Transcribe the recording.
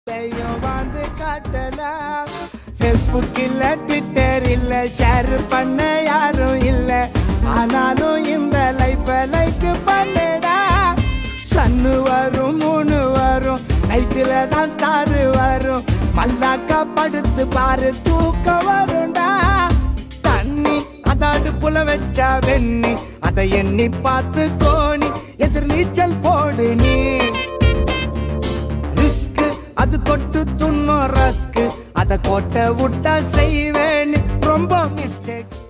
தையும் வாழ்ந்து காட்டலாம் ஃபேஸ்புக் இல்ல ட்விட்டர் இல்ல ஷேர் பண்ண யாரும் இல்ல ஆனாலும் இந்த லைஃப லைக் பண்ணடா சன்னு வரும் மூணு வரும் நைட்டுல தான் ஸ்டார் வரும் மல்லாக்கா படுத்து பாரு தூக்கம் வரும்டா தண்ணி அத அடுப்புல வச்சா வெண்ணி அதை எண்ணி பார்த்து கோணி எதிர் நீச்சல் போடு நீ ரிஸ்க் அது தொட்டு துண்ணும் ரஸ்க் அத கோட்டை விட்டா செய்வேன் ரொம்ப மிஸ்டேக்